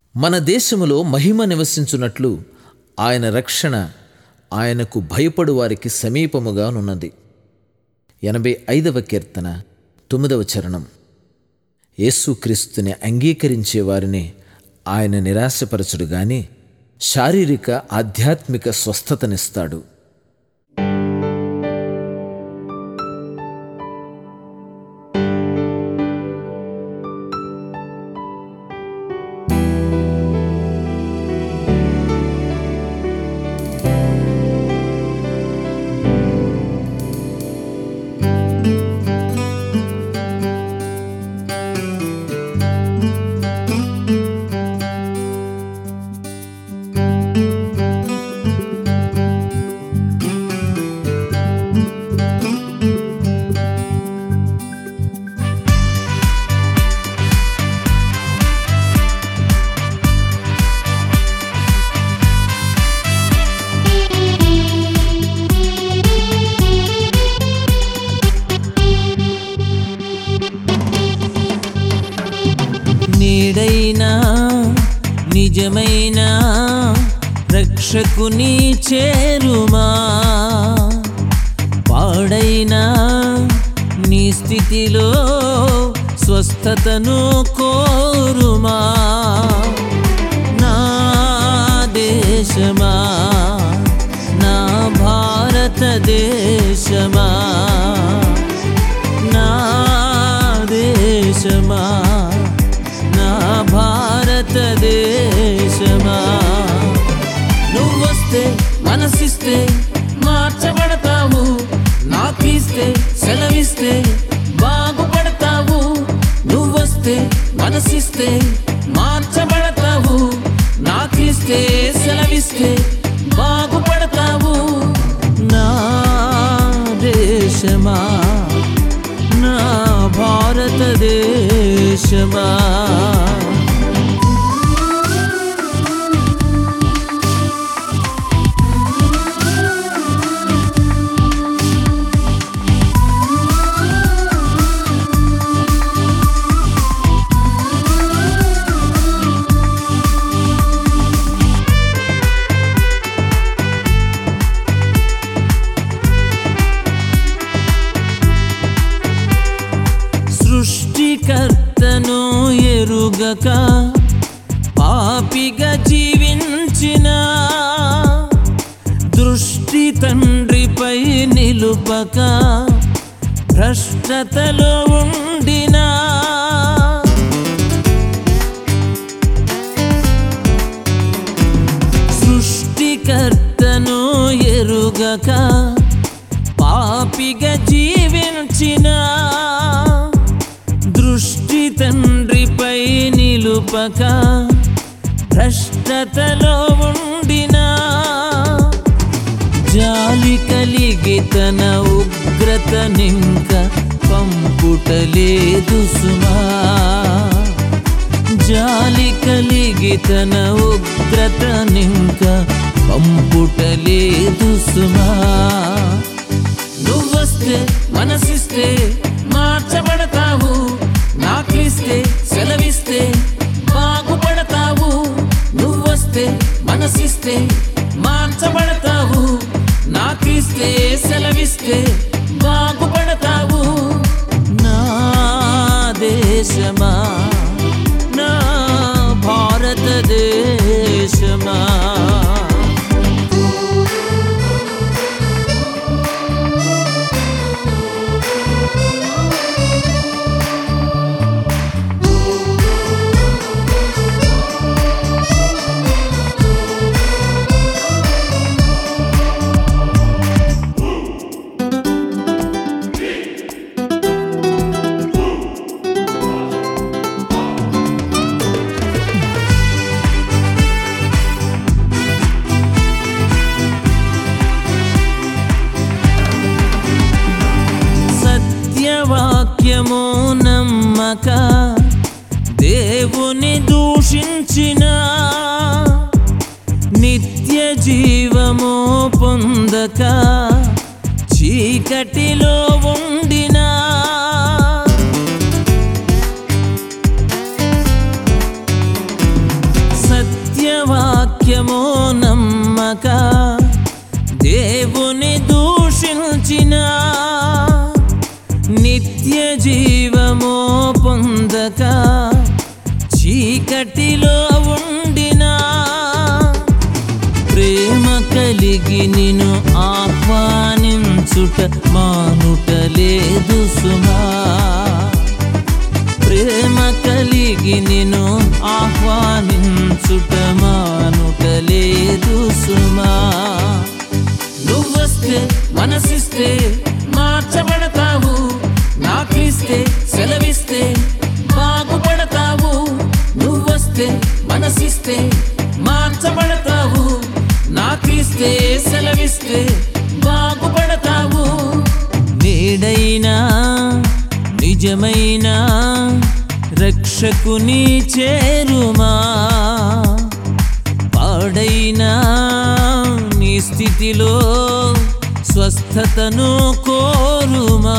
మన దేశములో మహిమ నివసించున్నట్లు ఆయన రక్షణ ఆయనకు భయపడు వారికి సమీపముగానున్నది ఎనభై ఐదవ కీర్తన తొమ్మిదవ చరణం యేసుక్రీస్తుని అంగీకరించే వారిని ఆయన నిరాశపరచుడు గాని శారీరక ఆధ్యాత్మిక స్వస్థతనిస్తాడు నీడైనా నిజమైన రక్షకుని చేరుమా పాడైనా నీ స్థితిలో స్వస్థతను కోరుమా నా దేశమా నా భారతదేశమా నా దేశమా నా భారతదేశమా నువ్వొస్తే మనసిస్తే మార్చబడతావు నాకిస్తే సెలవిస్తే బాగుపడతావు నువ్వొస్తే మనసిస్తే మార్చబడతావు నాకిస్తే సెలవిస్తే బాగుపడతావు నా దేశమా నా భారతదేశమా సృష్టికర్తను ఎరుగక పాపిగా జీవించిన దృష్టి తండ్రిపై నిలుపక భ్రష్టతలో ఉండినా సృష్టికర్తను ఎరుగక పాపిగా జీవించిన దృష్టి తండ్రిపై నిలుపక భ్రష్టతలో ఉండినా జాలి కలిగి తన ఉగ్రత నింక పంపుటలేదు సుమా జాలి కలిగి తన ఉగ్రత నింక పంపుటలేదు సుమా నువ్వొస్తే మనసిస్తే మార్చబడతావు నాకిస్తే సెలవిస్తే బాగుపడతావు నువ్వొస్తే మనసిస్తే మార్చబడతావు నాకిస్తే సెలవిస్తే బాగుపడతావు నా దేశమా నా భారతదేశమా సత్యవాక్యము నమ్మక దేవుని దూషించిన నిత్య జీవము పొందక చీకటిలో ఉండినా వాక్యమో నమ్మక దేవుని దూషించిన నిత్య జీవమో పొందక చీకటిలో ఉండినా ప్రేమ కలిగి నిన్ను ఆహ్వానించుట మానుట లేదు సుమా ప్రేమ కలిగి నిన్ను ఆహ్వానించుట మానుట లేదు సుమా నువ్వొస్తే మనసిస్తే మార్చబడతావు నాకిస్తే సెలవిస్తే బాగుపడతావు నువ్వొస్తే మనసిస్తే మార్చబడతావు నాకిస్తే సెలవిస్తే బాగుపడతావు నేడైనా నిజమైన రక్షకుని చేరుమా పాడైనా నీ స్థితిలో స్వస్థతను కోరుమా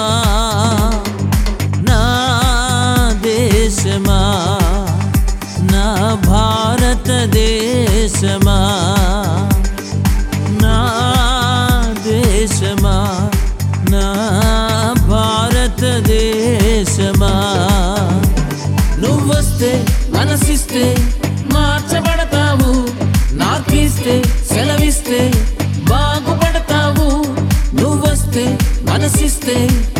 నా దేశమా నా భారతదేశమా నా దేశమా నా భారతదేశమా నువ్వొస్తే మనసిస్తే మార్చబడతావు నాకిస్తే సెలవిస్తే బాగుపడతావు నువ్వొస్తే మనసిస్తే